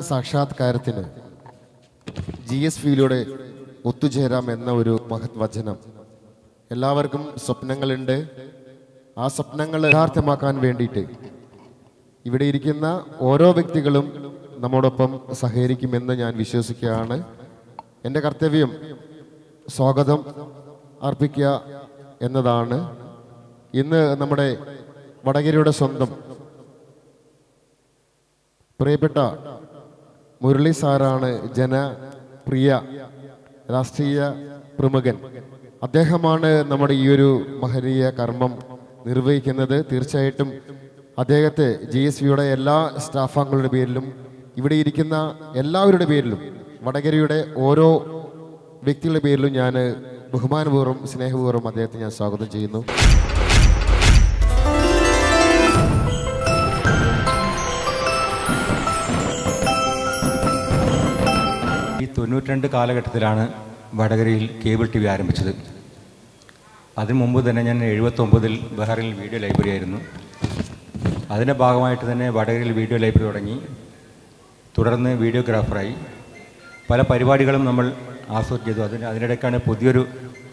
സാക്ഷാത്കാരത്തിന് G S വിയിലൂടെ ഒത്തുചേരാം എന്ന ഒരു മഹത് വചനം എല്ലാവർക്കും സ്വപ്നങ്ങളുണ്ട് ആ സ്വപ്നങ്ങൾ യഥാർത്ഥമാക്കാൻ വേണ്ടിയിട്ട് ഇവിടെ ഇരിക്കുന്ന ഓരോ വ്യക്തികളും നമ്മോടൊപ്പം സഹകരിക്കുമെന്ന് ഞാൻ വിശ്വസിക്കുകയാണ് എൻ്റെ കർത്തവ്യം സ്വാഗതം അർപ്പിക്കുക എന്നതാണ് ഇന്ന് നമ്മുടെ വടകരയുടെ സ്വന്തം പ്രിയപ്പെട്ട മുരളി സാറാണ് ജനപ്രിയ രാഷ്ട്രീയ പ്രമുഖൻ അദ്ദേഹമാണ് നമ്മുടെ ഈ ഒരു മഹനീയ കർമ്മം നിർവഹിക്കുന്നത് തീർച്ചയായിട്ടും അദ്ദേഹത്തെ ജി എസ് വിയുടെ എല്ലാ സ്റ്റാഫാംഗങ്ങളുടെ പേരിലും ഇവിടെ ഇരിക്കുന്ന എല്ലാവരുടെ പേരിലും വടകരയുടെ ഓരോ വ്യക്തികളുടെ പേരിലും ഞാൻ ബഹുമാനപൂർവ്വം സ്നേഹപൂർവ്വം അദ്ദേഹത്തെ ഞാൻ സ്വാഗതം ചെയ്യുന്നു ഈ തൊണ്ണൂറ്റിരണ്ട് കാലഘട്ടത്തിലാണ് വടകരയിൽ കേബിൾ ടി വി ആരംഭിച്ചത് അതിനു മുമ്പ് തന്നെ ഞാൻ എഴുപത്തൊമ്പതിൽ ബഹറിൽ വീഡിയോ ലൈബ്രറി ആയിരുന്നു അതിൻ്റെ ഭാഗമായിട്ട് തന്നെ വടകരയിൽ വീഡിയോ ലൈബ്രറി തുടങ്ങി തുടർന്ന് വീഡിയോഗ്രാഫറായി പല പരിപാടികളും നമ്മൾ ആസ്വദിച്ച് ചെയ്തു അതിന് അതിനിടയ്ക്കാണ് പുതിയൊരു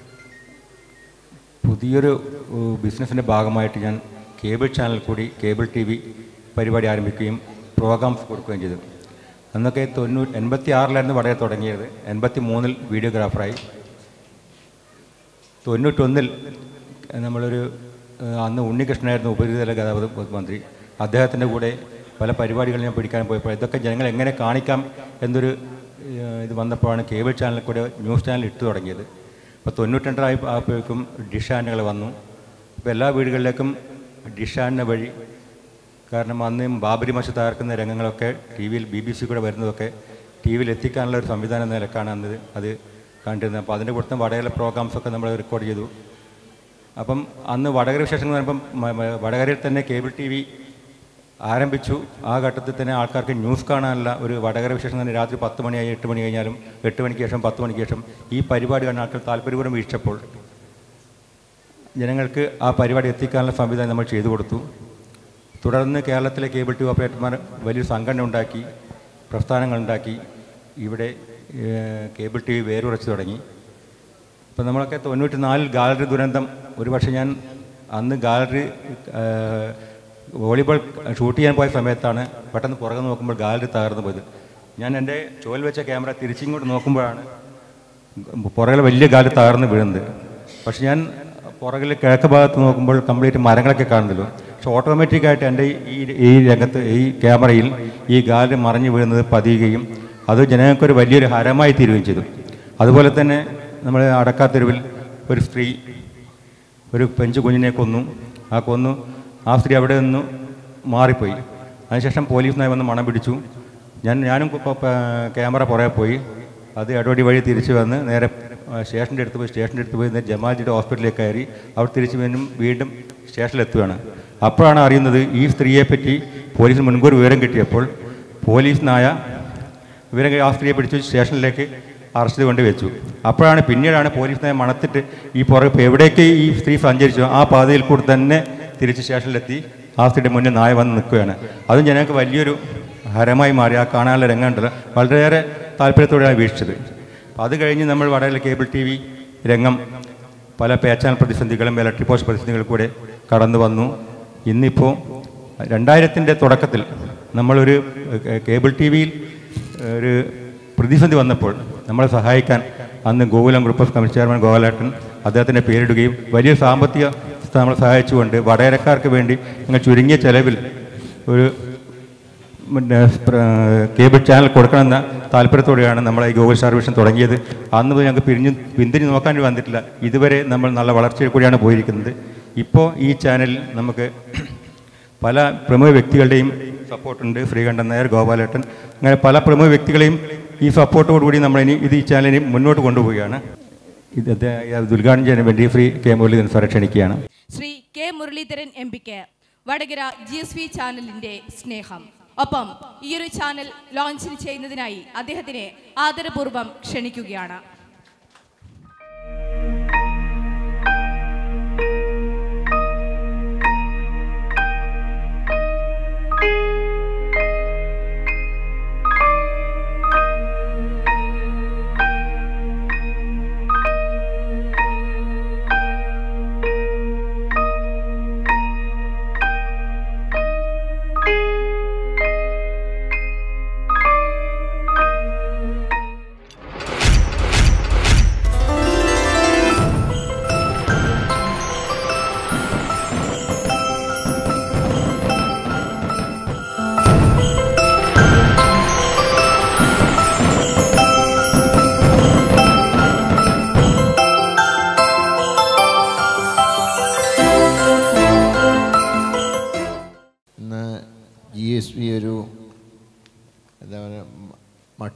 പുതിയൊരു ബിസിനസ്സിൻ്റെ ഭാഗമായിട്ട് ഞാൻ കേബിൾ ചാനൽ കൂടി കേബിൾ ടി വി പരിപാടി ആരംഭിക്കുകയും പ്രോഗ്രാംസ് കൊടുക്കുകയും ചെയ്തു അന്നൊക്കെ തൊണ്ണൂറ്റി എൺപത്തി ആറിലായിരുന്നു വടകര തുടങ്ങിയത് എൺപത്തി മൂന്നിൽ വീഡിയോഗ്രാഫറായി തൊണ്ണൂറ്റൊന്നിൽ നമ്മളൊരു ഏഹ്, അന്ന് ഉണ്ണികൃഷ്ണനായിരുന്നു ഉപരിതല ഗതാഗത മന്ത്രി അദ്ദേഹത്തിൻ്റെ കൂടെ പല പരിപാടികൾ ഞാൻ പിടിക്കാൻ പോയപ്പോൾ ഇതൊക്കെ ജനങ്ങൾ എങ്ങനെ കാണിക്കാം എന്നൊരു ഏഹ്, ഇത് വന്നപ്പോഴാണ് കേബിൾ ചാനലിൽ കൂടെ ന്യൂസ് ചാനൽ ഇട്ട് തുടങ്ങിയത് അപ്പോൾ തൊണ്ണൂറ്റിരണ്ടായി ആയപ്പോഴേക്കും ഡിഷ് ചാനലുകൾ വന്നു അപ്പോൾ എല്ലാ വീടുകളിലേക്കും ഡിഷ് ചാനൽ വഴി കാരണം അന്ന് ബാബരി മസ്ജിദ് തകർക്കുന്ന രംഗങ്ങളൊക്കെ ടി വിയിൽ ബി ബി സി കൂടെ വരുന്നതൊക്കെ ടി വിയിൽ എത്തിക്കാനുള്ള ഒരു സംവിധാനം എന്ന നിലക്കാണ് അന്ന് അത് കണ്ടിരുന്നത് അപ്പോൾ അതിൻ്റെ കൂട്ടത്തിൽ വടകര പ്രോഗ്രാംസൊക്കെ നമ്മൾ റെക്കോർഡ് ചെയ്തു അപ്പം അന്ന് വടകര വിശേഷങ്ങൾ എന്ന് പറയുമ്പം മ- മ- വടകരയിൽ തന്നെ കേബിൾ ടി വി ആരംഭിച്ചു ആ ഘട്ടത്തിൽ തന്നെ ആൾക്കാർക്ക് ന്യൂസ് കാണാനുള്ള ഒരു വടകര വിശേഷം തന്നെ രാത്രി പത്ത് മണിയായി എട്ട് മണി കഴിഞ്ഞാലും എട്ട് മണിക്ക് ശേഷം പത്ത് മണിക്ക് ശേഷം ഈ പരിപാടി കാണാൻ ആൾക്കാർ താല്പര്യപൂർവ്വം വീക്ഷിച്ചപ്പോൾ ജനങ്ങൾക്ക് ആ പരിപാടി എത്തിക്കാനുള്ള സംവിധാനം നമ്മൾ ചെയ്തു കൊടുത്തു തുടർന്ന് കേരളത്തിലെ കേബിൾ ടി വി ഓപ്പറേറ്റർമാർ വലിയൊരു സംഘടന ഉണ്ടാക്കി പ്രസ്ഥാനങ്ങളുണ്ടാക്കി ഇവിടെ ഏഹ്, കേബിൾ ടി വി വേരുറച്ചു തുടങ്ങി ഇപ്പം നമ്മളൊക്കെ തൊണ്ണൂറ്റി നാലിൽ ഗാലറി ദുരന്തം ഒരുപക്ഷെ ഞാൻ അന്ന് ഗാലറി ഏഹ്, വോളിബോൾ ഷൂട്ട് ചെയ്യാൻ പോയ സമയത്താണ് പെട്ടെന്ന് പുറകെ നോക്കുമ്പോൾ ഗാലറി തകർന്നു പോയത് ഞാൻ എൻ്റെ ചോൽ വെച്ച ക്യാമറ തിരിച്ചിങ്ങോട്ട് നോക്കുമ്പോഴാണ് പുറകിൽ വലിയ ഗാലറി തകർന്ന് വീഴുന്നത് പക്ഷെ ഞാൻ പുറകിൽ കിഴക്ക് ഭാഗത്ത് നോക്കുമ്പോൾ കംപ്ലീറ്റ് മരങ്ങളൊക്കെ കാണുന്നല്ലോ പക്ഷെ ഓട്ടോമാറ്റിക്കായിട്ട് എൻ്റെ ഈ ഈ രംഗത്ത് ഈ ക്യാമറയിൽ ഈ ഗാലറി മറിഞ്ഞു വീഴുന്നത് പതിയുകയും അത് ജനങ്ങൾക്കൊരു വലിയൊരു ഹരമായി തീരുകയും ചെയ്തു അതുപോലെ തന്നെ നമ്മൾ അടക്കാത്തെരുവിൽ ഒരു സ്ത്രീ ഒരു പെഞ്ച് കുഞ്ഞിനെ കൊന്നു ആ കൊന്നു ആ സ്ത്രീ അവിടെ നിന്ന് മാറിപ്പോയി അതിനുശേഷം പോലീസ് നയം വന്ന് മണം പിടിച്ചു ഞാൻ ഞാനും ഇപ്പൊ പ- ക്യാമറ പുറകെ പോയി അത് ഇടവടി വഴി തിരിച്ചു വന്ന് നേരെ ആ, സ്റ്റേഷൻ്റെ അടുത്ത് പോയി സ്റ്റേഷൻ്റെ അടുത്ത് പോയി നേരെ ജമാൽജിയുടെ ഹോസ്പിറ്റലിലേക്ക് കയറി അവിടെ തിരിച്ച് വീണ്ടും വീണ്ടും സ്റ്റേഷനിലെത്തുകയാണ് അപ്പോഴാണ് അറിയുന്നത് ഈ സ്ത്രീയെ പറ്റി പോലീസിന് മുൻകൂർ വിവരം കിട്ടിയപ്പോൾ പോലീസിനായ ഇവരെ ആ സ്ത്രീയെ പിടിച്ച് സ്റ്റേഷനിലേക്ക് അറസ്റ്റ് കൊണ്ട് വെച്ചു അപ്പോഴാണ് പിന്നീടാണ് പോലീസിനെ മണത്തിട്ട് ഈ പുറകെ ഇപ്പോൾ എവിടേക്ക് ഈ സ്ത്രീ സഞ്ചരിച്ചു ആ പാതയിൽ കൂടി തന്നെ തിരിച്ച് സ്റ്റേഷനിലെത്തി ആ സ്ത്രീയുടെ മുന്നിൽ നായ വന്ന് നിൽക്കുകയാണ് അതും ജനങ്ങൾക്ക് വലിയൊരു ഹരമായി മാറി ആ കാണാനുള്ള രംഗമുണ്ടല്ലോ വളരെയേറെ താല്പര്യത്തോടെയാണ് വീക്ഷിച്ചത് അപ്പോൾ അത് കഴിഞ്ഞ് നമ്മൾ വടകര കേബിൾ ടി വി രംഗം പല പേച്ചാനൽ പ്രതിസന്ധികളും ഇലക്ട്രിക് പോസ്റ്റ് പ്രതിസന്ധികൾ കൂടെ കടന്നു വന്നു ഇന്നിപ്പോൾ രണ്ടായിരത്തിൻ്റെ തുടക്കത്തിൽ നമ്മളൊരു ഏഹ്, കേബിൾ ടി വിയിൽ ഒരു പ്രതിസന്ധി വന്നപ്പോൾ നമ്മളെ സഹായിക്കാൻ അന്ന് Gokulam group of committee chairman ഗോപാലേട്ടൻ അദ്ദേഹത്തിൻ്റെ പേരിടുകയും വലിയ സാമ്പത്തിക നമ്മളെ സഹായിച്ചുകൊണ്ട് വടകരക്കാർക്ക് വേണ്ടി ഞങ്ങൾ ചുരുങ്ങിയ ചെലവിൽ ഒരു പിന്നെ പ്ര- കേബിൾ ചാനൽ കൊടുക്കണമെന്ന താല്പര്യത്തോടെയാണ് നമ്മൾ ഈ ഗൂഗിൾ സർവീഷൻ തുടങ്ങിയത് അന്ന് മുതൽ ഞങ്ങൾക്ക് പിരിഞ്ഞ് പിന്തിരിഞ്ഞ് നോക്കാൻ വേണ്ടി വന്നിട്ടില്ല ഇതുവരെ നമ്മൾ നല്ല വളർച്ചയിൽ കൂടിയാണ് പോയിരിക്കുന്നത് ഇപ്പോൾ ഈ ചാനലിൽ നമുക്ക് പല പ്രമുഖ വ്യക്തികളുടെയും സപ്പോർട്ടുണ്ട് ശ്രീകണ്ഠൻ നായർ ഗോപാലേട്ടൻ അങ്ങനെ പല പ്രമുഖ വ്യക്തികളെയും ഈ സപ്പോർട്ടോടുകൂടി നമ്മളിനി ഇത് ഈ ചാനലിനെ മുന്നോട്ട് കൊണ്ടുപോവുകയാണ് ഇത് ഇത് ഉദ്ഘാടനം ചെയ്യാൻ വേണ്ടി ശ്രീ കെ മുരളീധരൻ സാറെ ക്ഷണിക്കുകയാണ് ശ്രീ കെ മുരളീധരൻ എം പിക്ക് വടകര ജി എസ് വി ചാനലിന്റെ സ്നേഹം ഒപ്പം ഈയൊരു ചാനൽ ലോഞ്ച് ചെയ്യുന്നതിനായി അദ്ദേഹത്തിനെ ആദരപൂർവ്വം ക്ഷണിക്കുകയാണ് ും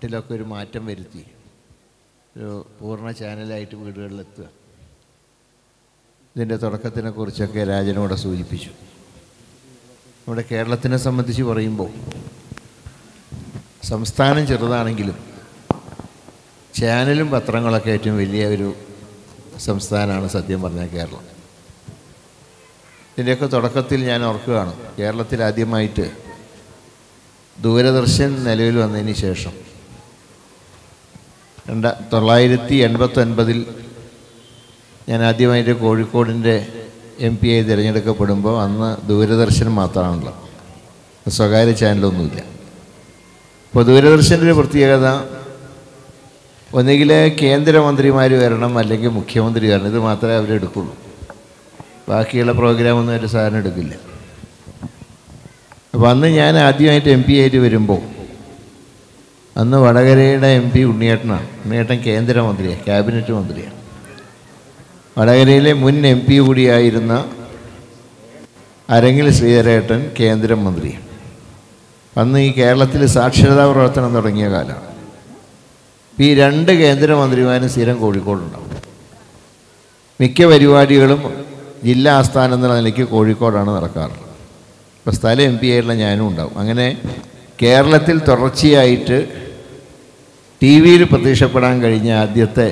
മട്ടിലൊക്കെ ഒരു മാറ്റം വരുത്തി ഒരു പൂർണ്ണ ചാനലായിട്ട് വീടുകളിലെത്തുക ഇതിൻ്റെ തുടക്കത്തിനെ കുറിച്ചൊക്കെ രാജനോട് സൂചിപ്പിച്ചു നമ്മുടെ കേരളത്തിനെ സംബന്ധിച്ച് പറയുമ്പോൾ സംസ്ഥാനം ചെറുതാണെങ്കിലും ചാനലും പത്രങ്ങളൊക്കെ ഏറ്റവും വലിയ ഒരു സംസ്ഥാനമാണ് സത്യം പറഞ്ഞാൽ കേരളം ഇതിൻ്റെയൊക്കെ തുടക്കത്തിൽ ഞാൻ ഓർക്കുകയാണ് കേരളത്തിൽ ആദ്യമായിട്ട് ദൂരദർശൻ നിലവിൽ വന്നതിന് ശേഷം രണ്ട തൊള്ളായിരത്തി എൺപത്തൊൻപതിൽ ഞാൻ ആദ്യമായിട്ട് കോഴിക്കോടിൻ്റെ എം പി ആയി തിരഞ്ഞെടുക്കപ്പെടുമ്പോൾ അന്ന് ദൂരദർശൻ മാത്രമാണല്ലോ സ്വകാര്യ ചാനലൊന്നുമില്ല അപ്പോൾ ദൂരദർശൻ്റെ ഒരു പ്രത്യേകത ഒന്നുകിൽ കേന്ദ്രമന്ത്രിമാർ വരണം അല്ലെങ്കിൽ മുഖ്യമന്ത്രി വരണം ഇത് മാത്രമേ അവരെടുക്കുള്ളൂ ബാക്കിയുള്ള പ്രോഗ്രാമൊന്നും ഒരു സാധനം എടുക്കില്ല അപ്പോൾ അന്ന് ഞാൻ ആദ്യമായിട്ട് എം പി ആയിട്ട് വരുമ്പോൾ അന്ന് വടകരയുടെ എം പി ഉണ്ണിയേട്ടനാണ് ഉണ്ണിയേട്ടൻ കേന്ദ്രമന്ത്രിയാണ് ക്യാബിനറ്റ് മന്ത്രിയാണ് വടകരയിലെ മുൻ എം പി കൂടിയായിരുന്ന അരങ്ങിൽ ശ്രീധരേട്ടൻ കേന്ദ്രമന്ത്രിയാണ് അന്ന് ഈ കേരളത്തിൽ സാക്ഷരതാ പ്രവർത്തനം തുടങ്ങിയ കാലമാണ് ഈ രണ്ട് കേന്ദ്രമന്ത്രിമാരും സ്ഥിരം കോഴിക്കോടുണ്ടാവും മിക്ക പരിപാടികളും ജില്ലാ ആസ്ഥാനം എന്ന നിലയ്ക്ക് കോഴിക്കോടാണ് നടക്കാറുള്ളത് ഇപ്പോൾ സ്ഥലം എം പി ആയിട്ടുള്ള ഞാനും ഉണ്ടാവും അങ്ങനെ കേരളത്തിൽ തുടർച്ചയായിട്ട് ടി വിയിൽ പ്രത്യക്ഷപ്പെടാൻ കഴിഞ്ഞ ആദ്യത്തെ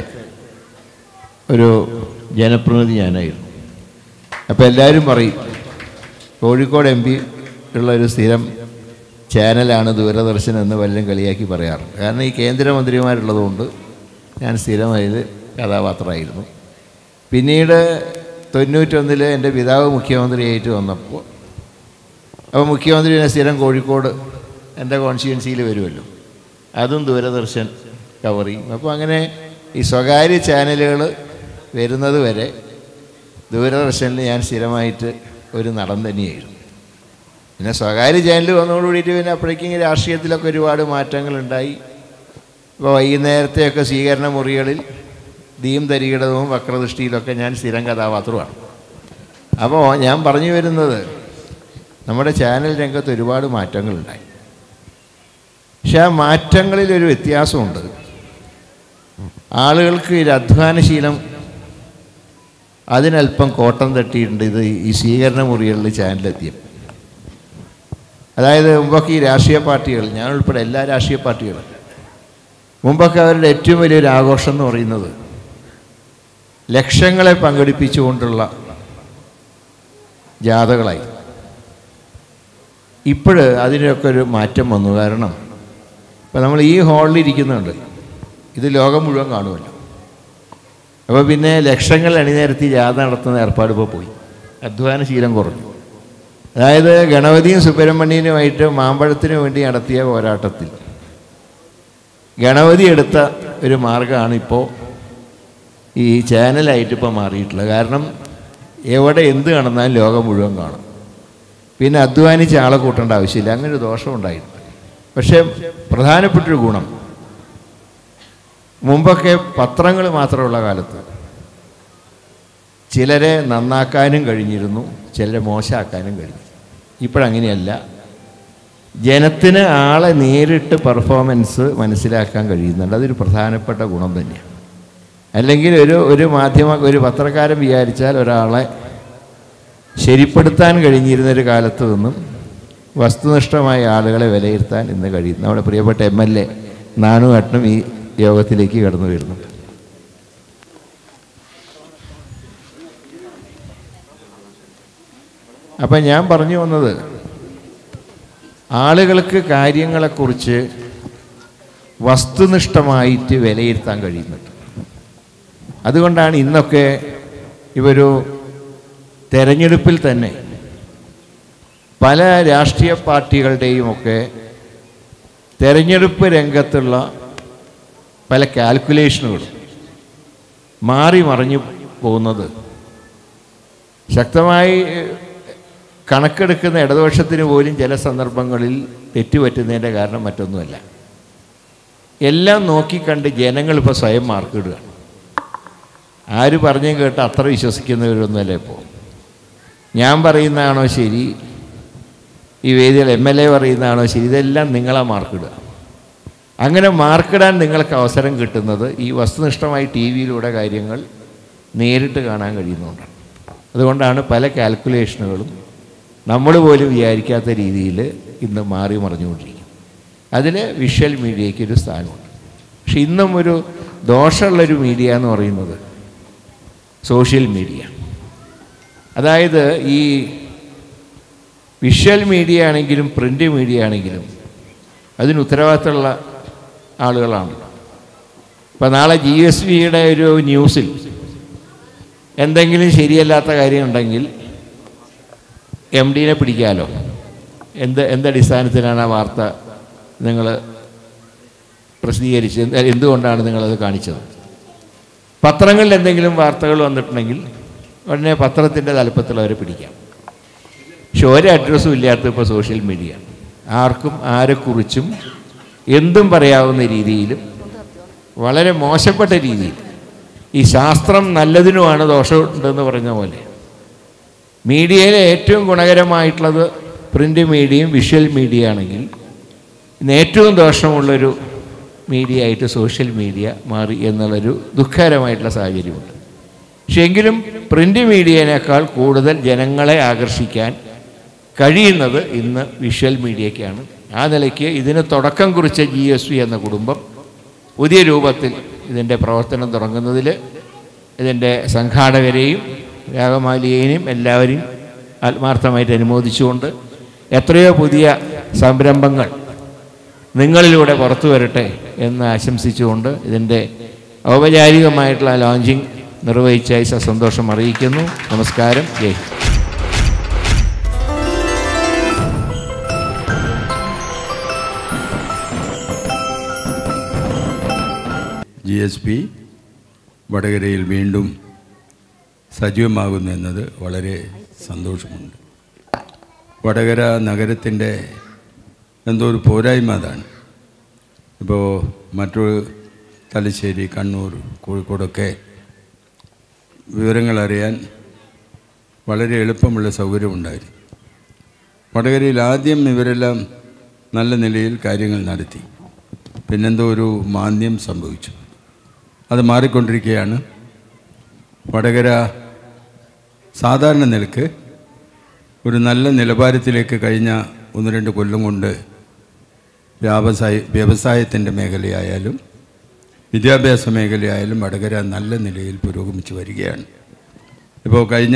ഒരു ജനപ്രതിനിധി ഞാനായിരുന്നു അപ്പോൾ എല്ലാവരും പറയും കോഴിക്കോട് എം പി ഉള്ള ഒരു സ്ഥിരം ചാനലാണ് ദൂരദർശൻ എന്ന് വല്ലതും കളിയാക്കി പറയാറുണ്ട് കാരണം ഈ കേന്ദ്രമന്ത്രിമാരുള്ളതുകൊണ്ട് ഞാൻ സ്ഥിരമായത് കഥാപാത്രമായിരുന്നു പിന്നീട് തൊണ്ണൂറ്റൊന്നിൽ എൻ്റെ പിതാവ് മുഖ്യമന്ത്രിയായിട്ട് വന്നപ്പോൾ അപ്പോൾ മുഖ്യമന്ത്രി പിന്നെ സ്ഥിരം കോഴിക്കോട് എൻ്റെ കോൺസ്റ്റിറ്റ്യുവൻസിയിൽ വരുമല്ലോ അതും ദൂരദർശൻ കവർ ചെയ്യും അപ്പോൾ അങ്ങനെ ഈ സ്വകാര്യ ചാനലുകൾ വരുന്നത് വരെ ദൂരദർശനിൽ ഞാൻ സ്ഥിരമായിട്ട് ഒരു നടൻ തന്നെയായിരുന്നു പിന്നെ സ്വകാര്യ ചാനൽ വന്നതോടുകൂടിയിട്ട് പിന്നെ അപ്പോഴേക്കും രാഷ്ട്രീയത്തിലൊക്കെ ഒരുപാട് മാറ്റങ്ങളുണ്ടായി ഇപ്പോൾ വൈകുന്നേരത്തെയൊക്കെ സ്വീകരണ മുറികളിൽ ദീം തരികിടവും വക്രദൃഷ്ടിയിലൊക്കെ ഞാൻ സ്ഥിരം കഥാപാത്രമാണ് അപ്പോൾ ഞാൻ പറഞ്ഞു വരുന്നത് നമ്മുടെ ചാനൽ രംഗത്ത് ഒരുപാട് മാറ്റങ്ങളുണ്ടായി പക്ഷെ ആ മാറ്റങ്ങളിലൊരു വ്യത്യാസമുണ്ട് ആളുകൾക്ക് ഒരു അധ്വാനശീലം അതിനല്പം കോട്ടം തട്ടിയിട്ടുണ്ട് ഇത് ഈ സ്വീകരണ മുറികളിൽ ചാനലെത്തിയപ്പോൾ അതായത് മുമ്പൊക്കെ ഈ രാഷ്ട്രീയ പാർട്ടികൾ ഞാൻ ഉൾപ്പെടെ എല്ലാ രാഷ്ട്രീയ പാർട്ടികളും മുമ്പൊക്കെ അവരുടെ ഏറ്റവും വലിയൊരു ആഘോഷം എന്ന് പറയുന്നത് ലക്ഷങ്ങളെ പങ്കെടുപ്പിച്ചുകൊണ്ടുള്ള ജാഥകളായി ഇപ്പോഴ് അതിനൊക്കെ ഒരു മാറ്റം വന്നു കാരണം ഇപ്പം നമ്മൾ ഈ ഹാളിൽ ഇരിക്കുന്നുണ്ട് ഇത് ലോകം മുഴുവൻ കാണുമല്ലോ അപ്പോൾ പിന്നെ ലക്ഷങ്ങൾ അണിനിരത്തി ജാഥ നടത്തുന്ന ഏർപ്പാട് ഇപ്പോൾ പോയി അധ്വാനശീലം കുറഞ്ഞു അതായത് ഗണപതിയും സുബ്രഹ്മണ്യനുമായിട്ട് മാമ്പഴത്തിന് വേണ്ടി നടത്തിയ പോരാട്ടത്തിൽ ഗണപതി എടുത്ത ഒരു മാർഗ്ഗമാണ് ഇപ്പോൾ ഈ ചാനലായിട്ട് ഇപ്പോൾ മാറിയിട്ടുള്ളത് കാരണം എവിടെ എന്ത് കാണുന്നാലും ലോകം മുഴുവൻ കാണും പിന്നെ അധ്വാനിച്ച് ആളെ കൂട്ടേണ്ട ആവശ്യമില്ല അങ്ങനെ ഒരു ദോഷം ഉണ്ടായിരുന്നു പക്ഷേ പ്രധാനപ്പെട്ടൊരു ഗുണം മുമ്പൊക്കെ പത്രങ്ങൾ മാത്രമുള്ള കാലത്ത് ചിലരെ നന്നാക്കാനും കഴിഞ്ഞിരുന്നു ചിലരെ മോശമാക്കാനും കഴിഞ്ഞു ഇപ്പോഴങ്ങനെയല്ല ജനത്തിന് ആളെ നേരിട്ട് പെർഫോമൻസ് മനസ്സിലാക്കാൻ കഴിയുന്നുണ്ട് അതൊരു പ്രധാനപ്പെട്ട ഗുണം തന്നെയാണ് അല്ലെങ്കിൽ ഒരു ഒരു മാധ്യമ ഒരു പത്രക്കാരൻ വിചാരിച്ചാൽ ഒരാളെ ശരിപ്പെടുത്താൻ കഴിഞ്ഞിരുന്നൊരു കാലത്ത് നിന്നും വസ്തുനിഷ്ഠമായ ആളുകളെ വിലയിരുത്താൻ ഇന്ന് കഴിയും നമ്മുടെ പ്രിയപ്പെട്ട എം എൽ എ നാണുവേട്ടനും ഈ യോഗത്തിലേക്ക് കടന്നു വരുന്നുണ്ട് അപ്പം ഞാൻ പറഞ്ഞു വന്നത് ആളുകൾക്ക് കാര്യങ്ങളെക്കുറിച്ച് വസ്തുനിഷ്ഠമായിട്ട് വിലയിരുത്താൻ കഴിയുന്നുണ്ട് അതുകൊണ്ടാണ് ഇന്നൊക്കെ ഇവരു തെരഞ്ഞെടുപ്പിൽ തന്നെ പല രാഷ്ട്രീയ പാർട്ടികളുടെയും ഒക്കെ തെരഞ്ഞെടുപ്പ് രംഗത്തുള്ള പല കാൽക്കുലേഷനുകളും മാറി മറിഞ്ഞു പോകുന്നത് ശക്തമായി കണക്കെടുക്കുന്ന ഇടതുപക്ഷത്തിന് പോലും ചില സന്ദർഭങ്ങളിൽ തെറ്റുപറ്റുന്നതിൻ്റെ കാരണം മറ്റൊന്നുമല്ല എല്ലാം നോക്കിക്കണ്ട് ജനങ്ങൾ ഇപ്പോൾ സ്വയം മാർക്കിടുക ആര് പറഞ്ഞും കേട്ട് അത്ര വിശ്വസിക്കുന്നവരൊന്നുമല്ല ഇപ്പോൾ ഞാൻ പറയുന്നതാണോ ശരി ഈ വേദിയിൽ എം എൽ എ പറയുന്നതാണോ ശരി ഇതെല്ലാം നിങ്ങളാ മാർക്കിടുക അങ്ങനെ മാർക്കിടാൻ നിങ്ങൾക്ക് അവസരം കിട്ടുന്നത് ഈ വസ്തുനിഷ്ഠമായി ടി വിയിലൂടെ കാര്യങ്ങൾ നേരിട്ട് കാണാൻ കഴിയുന്നതുകൊണ്ടാണ് അതുകൊണ്ടാണ് പല കാൽക്കുലേഷനുകളും നമ്മൾ പോലും വിചാരിക്കാത്ത രീതിയിൽ ഇന്ന് മാറി മറിഞ്ഞുകൊണ്ടിരിക്കും അതിൽ വിഷ്വൽ മീഡിയയ്ക്ക് ഒരു സ്ഥാനമുണ്ട് പക്ഷെ ഇന്നും ഒരു ദോഷമുള്ളൊരു മീഡിയ എന്ന് പറയുന്നത് സോഷ്യൽ മീഡിയ അതായത് ഈ വിഷ്വൽ മീഡിയ ആണെങ്കിലും പ്രിൻ്റ് മീഡിയ ആണെങ്കിലും അതിന് ഉത്തരവാദിത്തമുള്ള ആളുകളാണ് ഇപ്പം നാളെ ജി എസ് വിയുടെ ഒരു ന്യൂസിൽ എന്തെങ്കിലും ശരിയല്ലാത്ത കാര്യം ഉണ്ടെങ്കിൽ എം ഡിനെ പിടിക്കാമല്ലോ എന്ത് എന്തടിസ്ഥാനത്തിലാണ് ആ വാർത്ത നിങ്ങൾ പ്രസിദ്ധീകരിച്ചത് എന്ത് എന്തുകൊണ്ടാണ് നിങ്ങളത് കാണിച്ചത് പത്രങ്ങളിൽ എന്തെങ്കിലും വാർത്തകൾ വന്നിട്ടുണ്ടെങ്കിൽ ഉടനെ പത്രത്തിൻ്റെ തലപ്പത്തിൽ അവരെ പിടിക്കാം പക്ഷെ ഒരു അഡ്രസ്സും ഇല്ലാത്ത ഇപ്പോൾ സോഷ്യൽ മീഡിയ ആർക്കും ആരെക്കുറിച്ചും എന്തും പറയാവുന്ന രീതിയിലും വളരെ മോശപ്പെട്ട രീതിയിൽ ഈ ശാസ്ത്രം നല്ലതിനുമാണ് ദോഷമുണ്ടെന്ന് പറഞ്ഞ പോലെ മീഡിയയിലെ ഏറ്റവും ഗുണകരമായിട്ടുള്ളത് പ്രിൻ്റ് മീഡിയയും വിഷ്വൽ മീഡിയ ആണെങ്കിൽ ഇന്ന് ഏറ്റവും ദോഷമുള്ളൊരു മീഡിയ ആയിട്ട് സോഷ്യൽ മീഡിയ മാറി എന്നുള്ളൊരു ദുഃഖകരമായിട്ടുള്ള സാഹചര്യമുണ്ട് പക്ഷേ എങ്കിലും പ്രിൻ്റ് മീഡിയനേക്കാൾ കൂടുതൽ ജനങ്ങളെ ആകർഷിക്കാൻ കഴിയുന്നത് ഇന്ന് വിഷ്വൽ മീഡിയയ്ക്കാണ് ആ നിലയ്ക്ക് ഇതിന് തുടക്കം കുറിച്ച ജി എസ് വി എന്ന കുടുംബം പുതിയ രൂപത്തിൽ ഇതിൻ്റെ പ്രവർത്തനം തുടങ്ങുന്നതിൽ ഇതിൻ്റെ സംഘാടകരെയും രാഗമാലിയേനെയും എല്ലാവരെയും ആത്മാർത്ഥമായിട്ട് അനുമോദിച്ചുകൊണ്ട് എത്രയോ പുതിയ സംരംഭങ്ങൾ നിങ്ങളിലൂടെ പുറത്തു വരട്ടെ എന്ന് ആശംസിച്ചുകൊണ്ട് ഇതിൻ്റെ ഔപചാരികമായിട്ടുള്ള ലോഞ്ചിങ് നിർവഹിച്ചായി സന്തോഷം അറിയിക്കുന്നു നമസ്കാരം Jai Hind. G S P വടകരയിൽ വീണ്ടും സജീവമാകുന്നു എന്നത് വളരെ സന്തോഷമുണ്ട് വടകര നഗരത്തിൻ്റെ എന്തോ ഒരു പോരായ്മ അതാണ് ഇപ്പോൾ മറ്റൊരു തലശ്ശേരി കണ്ണൂർ കോഴിക്കോടൊക്കെ വിവരങ്ങൾ അറിയാൻ വളരെ എളുപ്പമുള്ള സൗകര്യമുണ്ടായിരുന്നു വടകരയിൽ ആദ്യം ഇവരെല്ലാം നല്ല നിലയിൽ കാര്യങ്ങൾ നടത്തി പിന്നെന്തോ ഒരു മാന്ദ്യം സംഭവിച്ചു അത് മാറിക്കൊണ്ടിരിക്കുകയാണ് വടകര സാധാരണ നിലക്ക് ഒരു നല്ല നിലവാരത്തിലേക്ക് കഴിഞ്ഞ ഒന്ന് രണ്ട് കൊല്ലം കൊണ്ട് വ്യാവസായ വ്യവസായത്തിൻ്റെ മേഖലയായാലും വിദ്യാഭ്യാസ മേഖലയായാലും വടകര നല്ല നിലയിൽ പുരോഗമിച്ച് വരികയാണ് ഇപ്പോൾ കഴിഞ്ഞ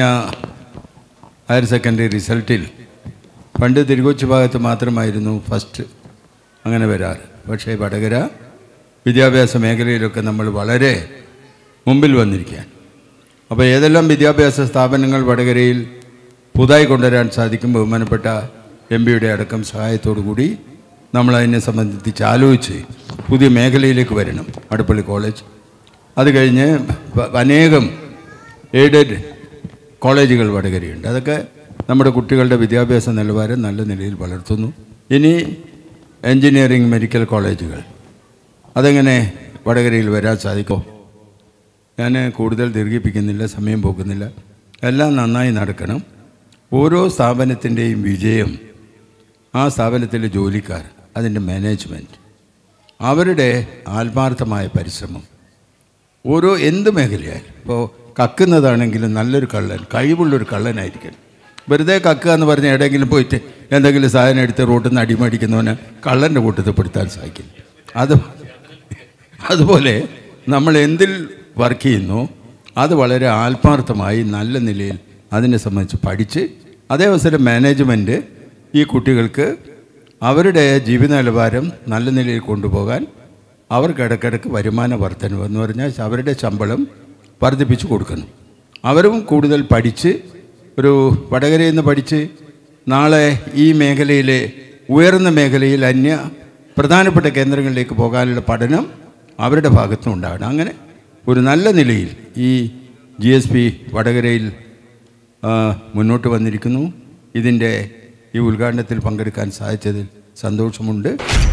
ഹയർ സെക്കൻഡറി റിസൾട്ടിൽ പണ്ട് തിരുകൊച്ചി ഭാഗത്ത് മാത്രമായിരുന്നു ഫസ്റ്റ് അങ്ങനെ വരാറ് പക്ഷേ വടകര വിദ്യാഭ്യാസ മേഖലയിലൊക്കെ നമ്മൾ വളരെ മുമ്പിൽ വന്നിരിക്കുകയാണ് അപ്പോൾ ഏതെല്ലാം വിദ്യാഭ്യാസ സ്ഥാപനങ്ങൾ വടകരയിൽ പുതുതായി കൊണ്ടുവരാൻ സാധിക്കും ബഹുമാനപ്പെട്ട എം പിയുടെ അടക്കം സഹായത്തോടു കൂടി നമ്മൾ അതിനെ സംബന്ധിച്ച് ആലോചിച്ച് പുതിയ മേഖലയിലേക്ക് വരണം അടുപ്പള്ളി കോളേജ് അത് കഴിഞ്ഞ് വ- അനേകം എയ്ഡഡ് കോളേജുകൾ വടകരയുണ്ട് അതൊക്കെ നമ്മുടെ കുട്ടികളുടെ വിദ്യാഭ്യാസ നിലവാരം നല്ല നിലയിൽ വളർത്തുന്നു ഇനി എൻജിനീയറിംഗ് മെഡിക്കൽ കോളേജുകൾ അതെങ്ങനെ വടകരയിൽ വരാൻ സാധിക്കും ഞാൻ കൂടുതൽ ദീർഘിപ്പിക്കുന്നില്ല സമയം പോകുന്നില്ല എല്ലാം നന്നായി നടക്കണം ഓരോ സ്ഥാപനത്തിൻ്റെയും വിജയം ആ സ്ഥാപനത്തിലെ ജോലിക്കാർ അതിൻ്റെ മാനേജ്മെൻറ്റ് അവരുടെ ആത്മാർത്ഥമായ പരിശ്രമം ഓരോ എന്ത് മേഖലയായാലും ഇപ്പോൾ കക്കുന്നതാണെങ്കിലും നല്ലൊരു കള്ളൻ കഴിവുള്ളൊരു കള്ളനായിരിക്കണം വെറുതെ കക്കുക എന്ന് പറഞ്ഞ് എവിടെയെങ്കിലും പോയിട്ട് എന്തെങ്കിലും സാധനം എടുത്ത് റോട്ടിൽ നിന്ന് അടിമടിക്കുന്നവന് കള്ളൻ്റെ കൂട്ടത്തിൽ പെടുത്താൻ സാധിക്കില്ല അത് അതുപോലെ നമ്മൾ എന്തിൽ വർക്ക് ചെയ്യുന്നു അത് വളരെ ആത്മാർത്ഥമായി നല്ല നിലയിൽ അതിനെ സംബന്ധിച്ച് പഠിച്ച് അതേ അവസരം മാനേജ്മെൻറ്റ് ഈ കുട്ടികൾക്ക് അവരുടെ ജീവിത നിലവാരം നല്ല നിലയിൽ കൊണ്ടുപോകാൻ അവർക്ക് ഇടയ്ക്കിടയ്ക്ക് വരുമാന വർധനവ് എന്ന് പറഞ്ഞാൽ അവരുടെ ശമ്പളം വർദ്ധിപ്പിച്ചു കൊടുക്കണം അവരും കൂടുതൽ പഠിച്ച് ഒരു വടകരയിൽ നിന്ന് പഠിച്ച് നാളെ ഈ മേഖലയിലെ ഉയർന്ന മേഖലയിൽ അന്യ പ്രധാനപ്പെട്ട കേന്ദ്രങ്ങളിലേക്ക് പോകാനുള്ള പഠനം അവരുടെ ഭാഗത്തും ഉണ്ടാകണം അങ്ങനെ ഒരു നല്ല നിലയിൽ ഈ ജി എസ് പി വടകരയിൽ ആ, മുന്നോട്ട് വന്നിരിക്കുന്നു ഇതിൻ്റെ ഈ ഉദ്ഘാടനത്തിൽ പങ്കെടുക്കാൻ സാധിച്ചതിൽ സന്തോഷമുണ്ട്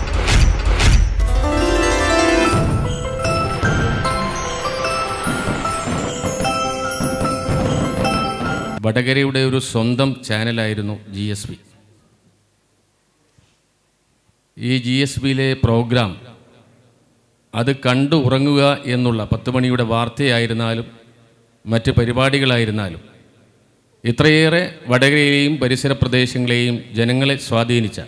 വടകരയുടെ ഒരു സ്വന്തം ചാനലായിരുന്നു ജി എസ് ബി ഈ ജി എസ് ബിയിലെ പ്രോഗ്രാം അത് കണ്ടു ഉറങ്ങുക എന്നുള്ള പത്ത് മണിയുടെ വാർത്തയായിരുന്നാലും മറ്റ് പരിപാടികളായിരുന്നാലും ഇത്രയേറെ വടകരയെയും പരിസര പ്രദേശങ്ങളെയും ജനങ്ങളെ സ്വാധീനിച്ച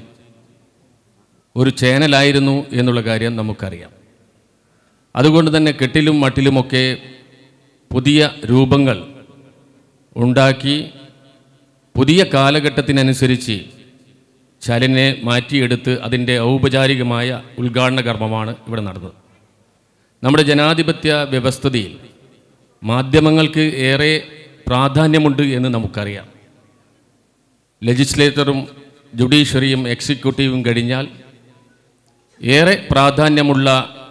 ഒരു ചാനലായിരുന്നു എന്നുള്ള കാര്യം നമുക്കറിയാം അതുകൊണ്ട് തന്നെ കെട്ടിലും മട്ടിലുമൊക്കെ പുതിയ രൂപങ്ങൾ ഉണ്ടാക്കി പുതിയ കാലഘട്ടത്തിനനുസരിച്ച് ചലനെ മാറ്റിയെടുത്ത് അതിൻ്റെ ഔപചാരികമായ ഉദ്ഘാടന കർമ്മമാണ് ഇവിടെ നടന്നത് നമ്മുടെ ജനാധിപത്യ വ്യവസ്ഥിതിയിൽ മാധ്യമങ്ങൾക്ക് ഏറെ പ്രാധാന്യമുണ്ട് എന്ന് നമുക്കറിയാം ലെജിസ്ലേറ്ററും ജുഡീഷ്യറിയും എക്സിക്യൂട്ടീവും കഴിഞ്ഞാൽ ഏറെ പ്രാധാന്യമുള്ള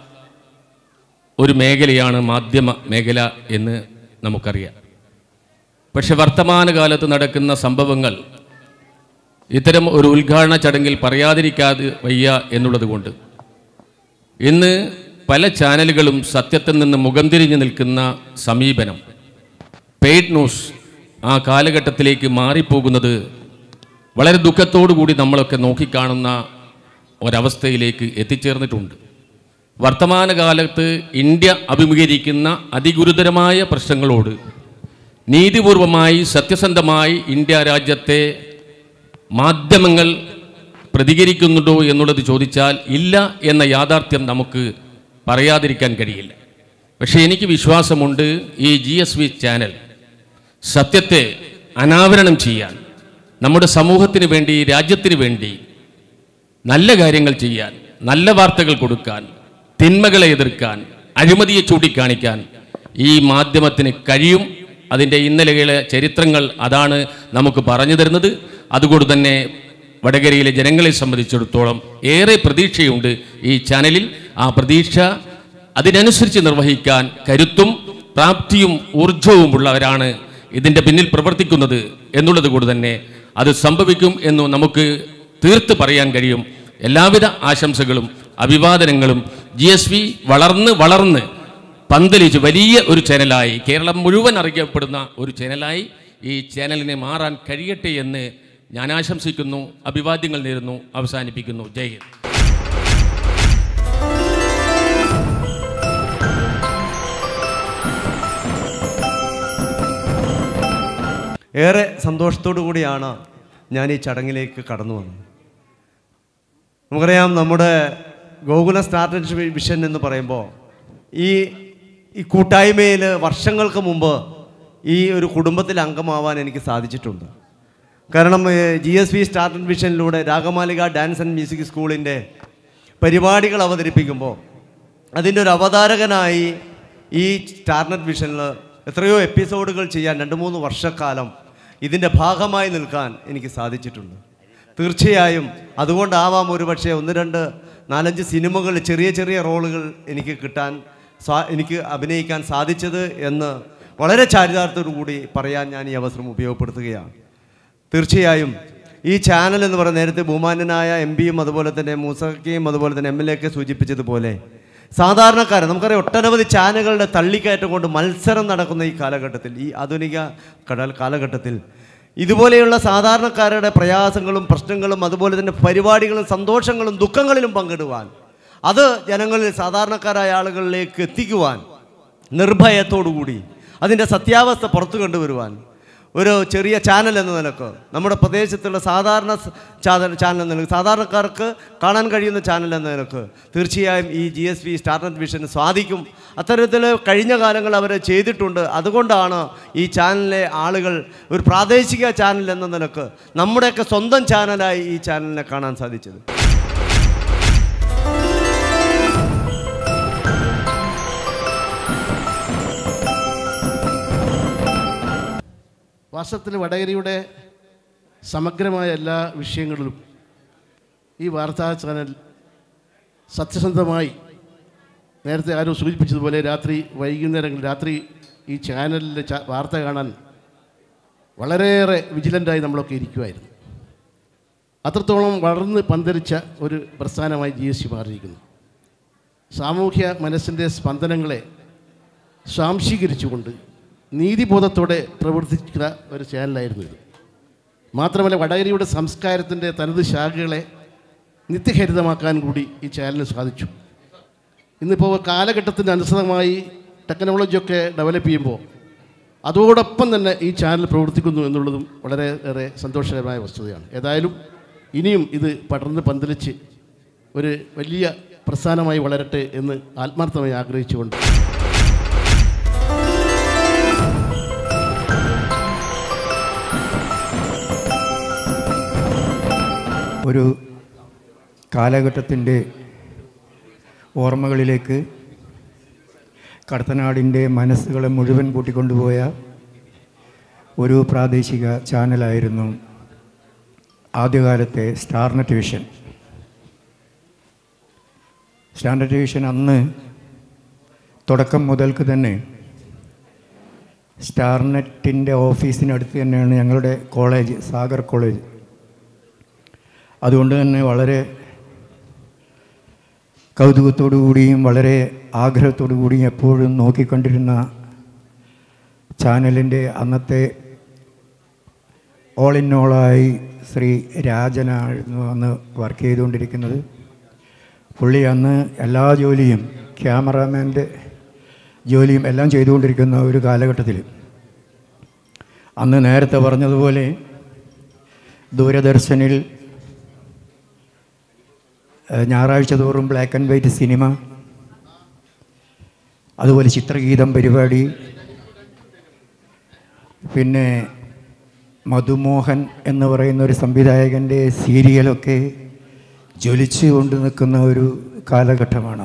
ഒരു മേഖലയാണ് മാധ്യമ മേഖല എന്ന് നമുക്കറിയാം പക്ഷെ വർത്തമാനകാലത്ത് നടക്കുന്ന സംഭവങ്ങൾ ഇത്തരം ഒരു ഉദ്ഘാടന ചടങ്ങിൽ പറയാതിരിക്കാതെ വയ്യ എന്നുള്ളത് കൊണ്ട് ഇന്ന് പല ചാനലുകളും സത്യത്തിൽ നിന്ന് മുഖം തിരിഞ്ഞു നിൽക്കുന്ന സമീപനം പെയ്ഡ് ന്യൂസ് ആ കാലഘട്ടത്തിലേക്ക് മാറിപ്പോകുന്നത് വളരെ ദുഃഖത്തോടു കൂടി നമ്മളൊക്കെ നോക്കിക്കാണുന്ന ഒരവസ്ഥയിലേക്ക് എത്തിച്ചേർന്നിട്ടുണ്ട് വർത്തമാനകാലത്ത് ഇന്ത്യ അഭിമുഖീകരിക്കുന്ന അതിഗുരുതരമായ പ്രശ്നങ്ങളോട് നീതിപൂർവമായി സത്യസന്ധമായി ഇന്ത്യ രാജ്യത്തെ മാധ്യമങ്ങൾ പ്രതികരിക്കുന്നുണ്ടോ എന്നുള്ളത് ചോദിച്ചാൽ ഇല്ല എന്ന യാഥാർത്ഥ്യം നമുക്ക് പറയാതിരിക്കാൻ കഴിയില്ല പക്ഷേ എനിക്ക് വിശ്വാസമുണ്ട് ഈ ജി എസ് വി ചാനൽ സത്യത്തെ അനാവരണം ചെയ്യാൻ നമ്മുടെ സമൂഹത്തിന് വേണ്ടി രാജ്യത്തിന് വേണ്ടി നല്ല കാര്യങ്ങൾ ചെയ്യാൻ നല്ല വാർത്തകൾ കൊടുക്കാൻ തിന്മകളെ എതിർക്കാൻ അഴിമതിയെ ചൂണ്ടിക്കാണിക്കാൻ ഈ മാധ്യമത്തിന് കഴിയും അതിൻ്റെ ഇന്നലെകളെ ചരിത്രങ്ങൾ അതാണ് നമുക്ക് പറഞ്ഞു തരുന്നത് അതുകൊണ്ട് തന്നെ വടകരയിലെ ജനങ്ങളെ സംബന്ധിച്ചിടത്തോളം ഏറെ പ്രതീക്ഷയുണ്ട് ഈ ചാനലിൽ ആ പ്രതീക്ഷ അതിനനുസരിച്ച് നിർവഹിക്കാൻ കരുത്തും പ്രാപ്തിയും ഊർജവുമുള്ളവരാണ് ഇതിൻ്റെ പിന്നിൽ പ്രവർത്തിക്കുന്നത് എന്നുള്ളത് കൊണ്ട് തന്നെ അത് സംഭവിക്കും എന്ന് നമുക്ക് തീർത്ത് പറയാൻ കഴിയും എല്ലാവിധ ആശംസകളും അഭിവാദനങ്ങളും ജി എസ് വി വളർന്ന് വളർന്ന് പന്തലിച്ച് വലിയ ഒരു ചാനലായി കേരളം മുഴുവൻ അറിയപ്പെടുന്ന ഒരു ചാനലായി ഈ ചാനലിനെ മാറാൻ കഴിയട്ടെ എന്ന് ഞാൻ ആശംസിക്കുന്നു അഭിവാദ്യങ്ങൾ നേരുന്നു അവസാനിപ്പിക്കുന്നു ജയ് ഹിന്ദ് ഏറെ സന്തോഷത്തോടു കൂടിയാണ് ഞാൻ ഈ ചടങ്ങിലേക്ക് കടന്നു വന്നത് നമുക്കറിയാം നമ്മുടെ ഗോകുല സ്റ്റാർട്ടപ്പ് വിഷൻ എന്ന് പറയുമ്പോൾ ഈ ഈ കൂട്ടായ്മയിൽ വർഷങ്ങൾക്ക് മുമ്പ് ഈ ഒരു കുടുംബത്തിൽ അംഗമാവാൻ എനിക്ക് സാധിച്ചിട്ടുണ്ട് കാരണം ജി എസ് വി സ്റ്റാർട്ടപ്പ് വിഷനിലൂടെ രാഗമാലിക ഡാൻസ് ആൻഡ് മ്യൂസിക് സ്കൂളിൻ്റെ പരിപാടികൾ അവതരിപ്പിക്കുമ്പോൾ അതിൻ്റെ ഒരു അവതാരകനായി ഈ സ്റ്റാർനെറ്റ് വിഷനിൽ എത്രയോ എപ്പിസോഡുകൾ ചെയ്യാൻ രണ്ട് മൂന്ന് വർഷക്കാലം ഇതിൻ്റെ ഭാഗമായി നിൽക്കാൻ എനിക്ക് സാധിച്ചിട്ടുണ്ട് തീർച്ചയായും അതുകൊണ്ടാവാം ഒരു പക്ഷേ ഒന്ന് രണ്ട് നാലഞ്ച് സിനിമകൾ ചെറിയ ചെറിയ റോളുകൾ എനിക്ക് കിട്ടാൻ സാ എനിക്ക് അഭിനയിക്കാൻ സാധിച്ചത് എന്ന് വളരെ ചാരിതാർത്ഥത്തോടു കൂടി പറയാൻ ഞാൻ ഈ അവസരം ഉപയോഗപ്പെടുത്തുകയാണ് തീർച്ചയായും ഈ ചാനൽ എന്ന് പറയുന്നത് നേരത്തെ ബഹുമാന്യനായ എം പിയും അതുപോലെ തന്നെ മൂസക്കയും അതുപോലെ തന്നെ എം എൽ എ ഒക്കെ സൂചിപ്പിച്ചതുപോലെ സാധാരണക്കാരൻ നമുക്കറിയാം ഒട്ടനവധി ചാനലുകളുടെ തള്ളിക്കയറ്റം കൊണ്ട് മത്സരം നടക്കുന്ന ഈ കാലഘട്ടത്തിൽ ഈ ആധുനിക കടൽ കാലഘട്ടത്തിൽ ഇതുപോലെയുള്ള സാധാരണക്കാരുടെ പ്രയാസങ്ങളും പ്രശ്നങ്ങളും അതുപോലെ തന്നെ പരിപാടികളും സന്തോഷങ്ങളും ദുഃഖങ്ങളിലും പങ്കിടുവാൻ അത് ജനങ്ങളിൽ സാധാരണക്കാരായ ആളുകളിലേക്ക് എത്തിക്കുവാൻ നിർഭയത്തോടുകൂടി അതിൻ്റെ സത്യാവസ്ഥ പുറത്തു കൊണ്ടുവരുവാൻ ഒരു ചെറിയ ചാനൽ എന്ന നിലക്ക് നമ്മുടെ പ്രദേശത്തുള്ള സാധാരണ സ- ചാനൽ ചാനൽ എന്ന നിലക്ക് സാധാരണക്കാർക്ക് കാണാൻ കഴിയുന്ന ചാനൽ എന്ന നിലക്ക് തീർച്ചയായും ഈ ജി എസ് വി സ്റ്റാർട്ടപ്പ് വിഷന് സാധിക്കും അത്തരത്തിൽ കഴിഞ്ഞ കാലങ്ങൾ അവർ ചെയ്തിട്ടുണ്ട് അതുകൊണ്ടാണ് ഈ ചാനലിലെ ആളുകൾ ഒരു പ്രാദേശിക ചാനൽ എന്ന നിലക്ക് നമ്മുടെയൊക്കെ സ്വന്തം ചാനലായി ഈ ചാനലിനെ കാണാൻ സാധിച്ചത് വാസ്തവത്തിൽ വടകരയുടെ സമഗ്രമായ എല്ലാ വിഷയങ്ങളിലും ഈ വാർത്താ ചാനൽ സത്യസന്ധമായി നേരത്തെ ആരോ സൂചിപ്പിച്ചതുപോലെ രാത്രി വൈകുന്നേരങ്ങളിൽ രാത്രി ഈ ചാനലിലെ ചാ- വാർത്ത കാണാൻ വളരെയേറെ വിജിലൻ്റായി നമ്മളൊക്കെ ഇരിക്കുമായിരുന്നു അത്രത്തോളം വളർന്ന് പന്തരിച്ച ഒരു പ്രസ്ഥാനമായി ജി എസ് സി മാറിയിരിക്കുന്നു സാമൂഹ്യ മനസ്സിൻ്റെ സ്പന്ദനങ്ങളെ സ്വാംശീകരിച്ചുകൊണ്ട് നീതിബോധത്തോടെ പ്രവർത്തിക്കുന്ന ഒരു ചാനലായിരുന്നു ഇത് മാത്രമല്ല വടകരയുടെ സംസ്കാരത്തിൻ്റെ തനത് ശാഖകളെ നിത്യഹരിതമാക്കാൻ കൂടി ഈ ചാനലിന് സാധിച്ചു ഇന്നിപ്പോൾ കാലഘട്ടത്തിൻ്റെ അനുസൃതമായി ടെക്നോളജിയൊക്കെ ഡെവലപ്പ് ചെയ്യുമ്പോൾ അതോടൊപ്പം തന്നെ ഈ ചാനൽ പ്രവർത്തിക്കുന്നു എന്നുള്ളതും വളരെ ഏറെ സന്തോഷകരമായ വസ്തുതയാണ് ഏതായാലും ഇനിയും ഇത് പടർന്ന് പന്തലിച്ച് ഒരു വലിയ പ്രസ്ഥാനമായി വളരട്ടെ എന്ന് ആത്മാർത്ഥമായി ആഗ്രഹിച്ചുകൊണ്ട് ഒരു കാലഘട്ടത്തിൻ്റെ ഓർമ്മകളിലേക്ക് കടത്തനാടിൻ്റെ മനസ്സുകളെ മുഴുവൻ കൂട്ടിക്കൊണ്ടുപോയ ഒരു പ്രാദേശിക ചാനലായിരുന്നു ആദ്യകാലത്തെ സ്റ്റാർനെറ്റ് വിഷൻ സ്റ്റാർനെറ്റ് വിഷൻ അന്ന് തുടക്കം മുതൽക്ക് തന്നെ സ്റ്റാർനെറ്റിൻ്റെ ഓഫീസിനടുത്ത് തന്നെയാണ് ഞങ്ങളുടെ കോളേജ് സാഗർ കോളേജ് അതുകൊണ്ട് തന്നെ വളരെ കൗതുകത്തോടു കൂടിയും വളരെ ആഗ്രഹത്തോടു കൂടിയും എപ്പോഴും നോക്കിക്കൊണ്ടിരുന്ന ചാനലിൻ്റെ അന്നത്തെ ഓൾ ഇൻ ഓളായി ശ്രീ രാജനായിരുന്നു അന്ന് വർക്ക് ചെയ്തുകൊണ്ടിരിക്കുന്നത് പുള്ളി അന്ന് എല്ലാ ജോലിയും ക്യാമറാമാൻ്റെ ജോലിയും എല്ലാം ചെയ്തുകൊണ്ടിരിക്കുന്ന ഒരു കാലഘട്ടത്തിൽ അന്ന് നേരത്തെ പറഞ്ഞതുപോലെ ദൂരദർശനിൽ ഏഹ് ഞായറാഴ്ച തോറും ബ്ലാക്ക് ആൻഡ് വൈറ്റ് സിനിമ അതുപോലെ ചിത്രഗീതം പരിപാടി പിന്നെ മധുമോഹൻ എന്ന് പറയുന്ന ഒരു സംവിധായകൻ്റെ സീരിയലൊക്കെ ജ്വലിച്ചു കൊണ്ട് നിൽക്കുന്ന ഒരു കാലഘട്ടമാണ്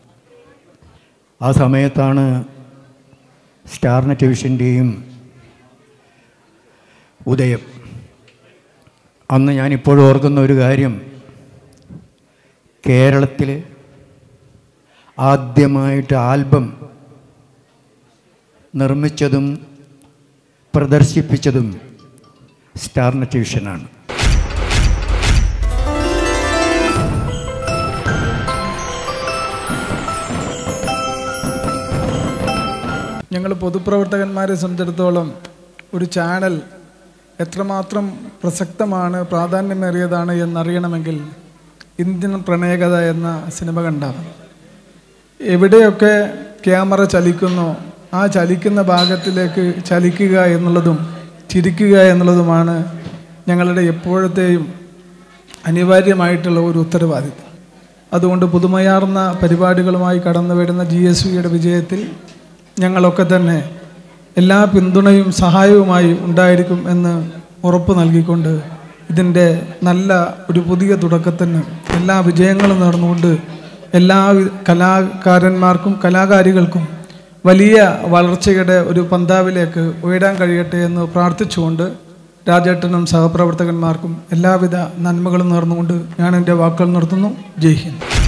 ആ സമയത്താണ് സ്റ്റാർനെറ്റ് വിഷൻ്റെയും ഉദയം അന്ന് ഞാനിപ്പോഴും ഓർക്കുന്ന ഒരു കാര്യം കേരളത്തിൽ ആദ്യമായിട്ട് ആൽബം നിർമ്മിച്ചതും പ്രദർശിപ്പിച്ചതും സ്റ്റാർനെറ്റ് വിഷനാണ് ഞങ്ങൾ പൊതുപ്രവർത്തകന്മാരെ സംബന്ധിച്ചിടത്തോളം ഒരു ചാനൽ എത്രമാത്രം പ്രസക്തമാണ് പ്രാധാന്യമേറിയതാണ് എന്നറിയണമെങ്കിൽ ഇന്ത്യൻ പ്രണയകഥ എന്ന സിനിമ കണ്ടാൽ എവിടെയൊക്കെ ക്യാമറ ചലിക്കുന്നോ ആ ചലിക്കുന്ന ഭാഗത്തിലേക്ക് ചലിക്കുക എന്നുള്ളതും ചിരിക്കുക എന്നുള്ളതുമാണ് ഞങ്ങളുടെ എപ്പോഴത്തെയും അനിവാര്യമായിട്ടുള്ള ഒരു ഉത്തരവാദിത്വം അതുകൊണ്ട് പുതുമയാർന്ന പരിപാടികളുമായി കടന്നു വരുന്ന ജി എസ് വിയുടെ വിജയത്തിൽ ഞങ്ങളൊക്കെ തന്നെ എല്ലാ പിന്തുണയും സഹായവുമായി ഉണ്ടായിരിക്കും എന്ന് ഉറപ്പ് നൽകിക്കൊണ്ട് ഇതിൻ്റെ നല്ല ഒരു പുതിയ തുടക്കത്തിന് എല്ലാ വിജയങ്ങളും നേർന്നുകൊണ്ട് എല്ലാ വി- കലാകാരന്മാർക്കും കലാകാരികൾക്കും വലിയ വളർച്ചയുടെ ഒരു പന്താവിലേക്ക് ഉയരാൻ കഴിയട്ടെ എന്ന് പ്രാർത്ഥിച്ചുകൊണ്ട് രാജേട്ടനും സഹപ്രവർത്തകന്മാർക്കും എല്ലാവിധ നന്മകളും നേർന്നുകൊണ്ട് ഞാൻ എൻ്റെ വാക്കുകൾ നിർത്തുന്നു ജയ് ഹിന്ദ്